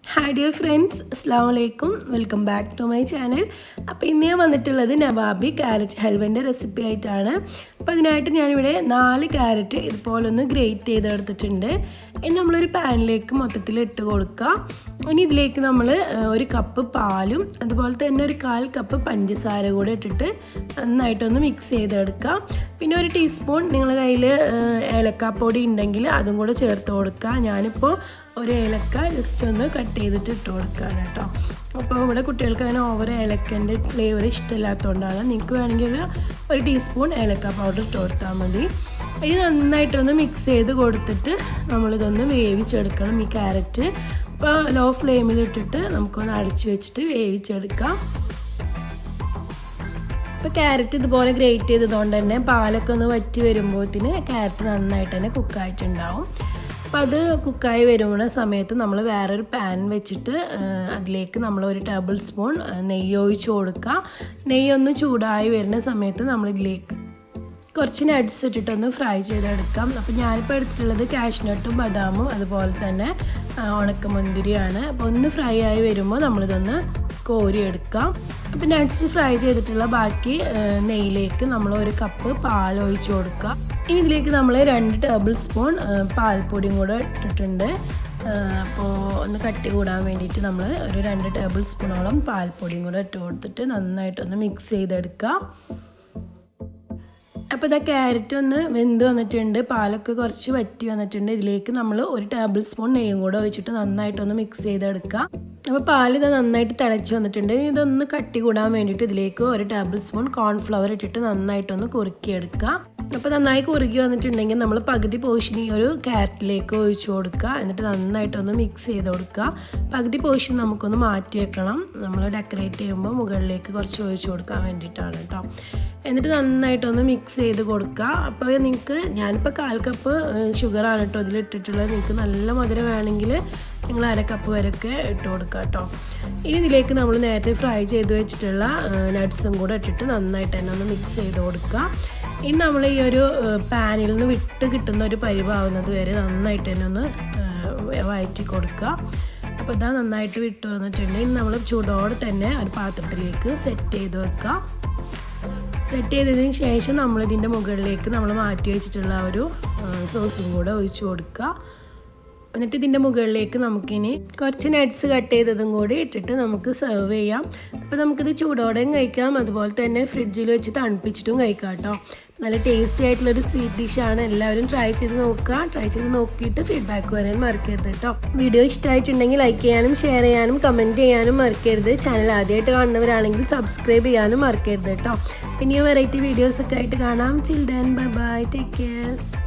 hi dear friends അസ്സാം വലൈക്കും welcome back to my channel അപ്പോൾ ഇന്ന് ഞാൻ വന്നിട്ടുള്ളത് നവാബി ക്യാരറ്റ് ഹൽവൻ്റെ റെസിപ്പി ആയിട്ടാണ് അപ്പോൾ അതിനായിട്ട് ഞാനിവിടെ നാല് ക്യാരറ്റ് ഇതുപോലൊന്ന് ഗ്രേറ്റ് ചെയ്തെടുത്തിട്ടുണ്ട് ഇനി നമ്മളൊരു പാനിലേക്ക് മൊത്തത്തിൽ ഇട്ട് കൊടുക്കുക ഇനി ഇതിലേക്ക് നമ്മൾ ഒരു കപ്പ് പാലും അതുപോലെ തന്നെ ഒരു കാൽ കപ്പ് പഞ്ചസാര കൂടെ ഇട്ടിട്ട് നന്നായിട്ടൊന്ന് മിക്സ് ചെയ്തെടുക്കുക പിന്നെ ഒരു ടീസ്പൂൺ നിങ്ങളുടെ കയ്യിൽ ഏലക്കാപ്പൊടി ഉണ്ടെങ്കിൽ അതും കൂടെ ചേർത്ത് കൊടുക്കുക ഞാനിപ്പോൾ ഒരു ഏലക്ക ജസ്റ്റ് ഒന്ന് കട്ട് ചെയ്തിട്ട് ഇട്ട് കൊടുക്കുകയാണ് കേട്ടോ അപ്പോൾ ഇവിടെ കുട്ടികൾക്ക് അങ്ങനെ ഓവർ ഏലക്കൻ്റെ ഫ്ലേവർ ഇഷ്ടമില്ലാത്തതുകൊണ്ടാണ് നിങ്ങൾക്ക് വേണമെങ്കിൽ ഒരു ഒരു ടീസ്പൂൺ ഏലക്ക പൗഡർ ഇട്ട് കൊടുത്താൽ മതി ഇത് നന്നായിട്ടൊന്ന് മിക്സ് ചെയ്ത് കൊടുത്തിട്ട് നമ്മളിതൊന്ന് വേവിച്ചെടുക്കണം ഈ ക്യാരറ്റ് അപ്പോൾ ലോ ഫ്ലെയിമിൽ ഇട്ടിട്ട് നമുക്കൊന്ന് അടച്ചു വെച്ചിട്ട് വേവിച്ചെടുക്കാം ഇപ്പോൾ ക്യാരറ്റ് ഇതുപോലെ ഗ്രേറ്റ് ചെയ്തതുകൊണ്ട് തന്നെ പാലൊക്കെ ഒന്ന് വറ്റി വരുമ്പോഴത്തേന് ക്യാരറ്റ് നന്നായിട്ട് തന്നെ കുക്കായിട്ടുണ്ടാവും അപ്പോൾ അത് കുക്കായി വരുന്ന സമയത്ത് നമ്മൾ വേറൊരു പാൻ വെച്ചിട്ട് അതിലേക്ക് നമ്മൾ ഒരു ടേബിൾ സ്പൂൺ നെയ്യ് ഒഴിച്ച് കൊടുക്കുക നെയ്യൊന്ന് ചൂടായി വരുന്ന സമയത്ത് നമ്മളിതിലേക്ക് കുറച്ച് നട്ട്സ് ഇട്ടിട്ടൊന്ന് ഫ്രൈ ചെയ്തെടുക്കാം അപ്പോൾ ഞാനിപ്പോൾ എടുത്തിട്ടുള്ളത് കാഷ്നട്ടും ബദാമും അതുപോലെ തന്നെ ഉണക്കമുന്തിരിയാണ് അപ്പോൾ ഒന്ന് ഫ്രൈ ആയി വരുമ്പോൾ നമ്മളിതൊന്ന് കോരിയെടുക്കാം അപ്പോൾ നട്ട്സ് ഫ്രൈ ചെയ്തിട്ടുള്ള ബാക്കി നെയ്യിലേക്ക് നമ്മൾ ഒരു കപ്പ് പാൽ ഒഴിച്ച് കൊടുക്കുക ഇനി ഇതിലേക്ക് നമ്മൾ രണ്ട് ടേബിൾ സ്പൂൺ പാൽപ്പൊടിയും കൂടെ ഇട്ടിട്ടുണ്ട് അപ്പോൾ ഒന്ന് കട്ടി കൂടാൻ വേണ്ടിയിട്ട് നമ്മൾ ഒരു രണ്ട് ടേബിൾ സ്പൂണോളം പാൽപ്പൊടിയും കൂടെ ഇട്ട് കൊടുത്തിട്ട് നന്നായിട്ടൊന്ന് മിക്സ് ചെയ്തെടുക്കുക അപ്പോൾ ഇതാ ക്യാരറ്റ് ഒന്ന് വെന്ത് വന്നിട്ടുണ്ട് പാലൊക്കെ കുറച്ച് വറ്റി വന്നിട്ടുണ്ട് ഇതിലേക്ക് നമ്മൾ ഒരു ടേബിൾ സ്പൂൺ നെയ്യും കൂടെ ഒഴിച്ചിട്ട് നന്നായിട്ടൊന്ന് മിക്സ് ചെയ്തെടുക്കുക അപ്പോൾ പാൽ ഇത് നന്നായിട്ട് തിളച്ച് വന്നിട്ടുണ്ട് ഇതൊന്ന് കട്ടി കൂടാൻ വേണ്ടിയിട്ട് ഇതിലേക്ക് ഒരു ടേബിൾ സ്പൂൺ കോൺഫ്ലവർ ഇട്ടിട്ട് നന്നായിട്ടൊന്ന് കുറുക്കിയെടുക്കുക അപ്പോൾ നന്നായി കുറുകി വന്നിട്ടുണ്ടെങ്കിൽ നമ്മൾ പകുതി പോർഷൻ ഈ ഒരു ക്യാരറ്റിലേക്ക് ഒഴിച്ചു കൊടുക്കുക എന്നിട്ട് നന്നായിട്ടൊന്ന് മിക്സ് ചെയ്ത് കൊടുക്കുക പകുതി പോർഷൻ നമുക്കൊന്ന് മാറ്റി വെക്കണം നമ്മൾ ഡെക്കറേറ്റ് ചെയ്യുമ്പോൾ മുകളിലേക്ക് കുറച്ച് ഒഴിച്ചു കൊടുക്കാൻ വേണ്ടിയിട്ടാണ് കേട്ടോ എന്നിട്ട് നന്നായിട്ടൊന്ന് മിക്സ് ചെയ്ത് കൊടുക്കുക അപ്പോൾ നിങ്ങൾക്ക് ഞാനിപ്പോൾ കാൽ കപ്പ് ഷുഗറാണ് കേട്ടോ ഇതിൽ ഇട്ടിട്ടുള്ളത് നിങ്ങൾക്ക് നല്ല മധുരം വേണമെങ്കിൽ നിങ്ങൾ അര കപ്പ് വരെയൊക്കെ ഇട്ട് കൊടുക്കുക കേട്ടോ ഇനി ഇതിലേക്ക് നമ്മൾ നേരത്തെ ഫ്രൈ ചെയ്ത് വെച്ചിട്ടുള്ള നട്ട്സും കൂടെ ഇട്ടിട്ട് നന്നായിട്ട് തന്നെ ഒന്ന് മിക്സ് ചെയ്ത് കൊടുക്കുക ഇനി നമ്മൾ ഈ ഒരു പാനിൽ നിന്ന് വിട്ട് കിട്ടുന്ന ഒരു പരിവാവുന്നത് വരെ നന്നായിട്ട് തന്നെ ഒന്ന് വയറ്റി കൊടുക്കുക അപ്പോൾ ഇതാ നന്നായിട്ട് വിട്ട് വന്നിട്ടുണ്ട് ഇനി നമ്മൾ ചൂടോടെ തന്നെ ഒരു പാത്രത്തിലേക്ക് സെറ്റ് ചെയ്ത് വെക്കുക സെറ്റ് ചെയ്തതിന് ശേഷം നമ്മളിതിൻ്റെ മുകളിലേക്ക് നമ്മൾ മാറ്റി വെച്ചിട്ടുള്ള ഒരു സോസും കൂടെ ഒഴിച്ചു കൊടുക്കുക എന്നിട്ട് ഇതിൻ്റെ മുകളിലേക്ക് നമുക്കിനി കുറച്ച് നട്ട്സ് കട്ട് ചെയ്തതും കൂടി ഇട്ടിട്ട് നമുക്ക് സെർവ് ചെയ്യാം അപ്പോൾ നമുക്കിത് ചൂടോടെയും കഴിക്കാം അതുപോലെ തന്നെ ഫ്രിഡ്ജിൽ വെച്ച് തണുപ്പിച്ചിട്ടും കഴിക്കാം കേട്ടോ നല്ല ടേസ്റ്റി ആയിട്ടുള്ളൊരു സ്വീറ്റ് ഡിഷാണ് എല്ലാവരും ട്രൈ ചെയ്ത് നോക്കുക ട്രൈ ചെയ്ത് നോക്കിയിട്ട് ഫീഡ്ബാക്ക് വരാൻ മറക്കരുത് കേട്ടോ വീഡിയോ ഇഷ്ടമായിട്ടുണ്ടെങ്കിൽ ലൈക്ക് ചെയ്യാനും ഷെയർ ചെയ്യാനും കമൻറ്റ് ചെയ്യാനും മറക്കരുത് ചാനൽ ആദ്യമായിട്ട് കാണുന്നവരാണെങ്കിൽ സബ്സ്ക്രൈബ് ചെയ്യാനും മറക്കരുത് കേട്ടോ ഇനിയും വെറൈറ്റി വീഡിയോസൊക്കെ ആയിട്ട് കാണാം children bye bye take care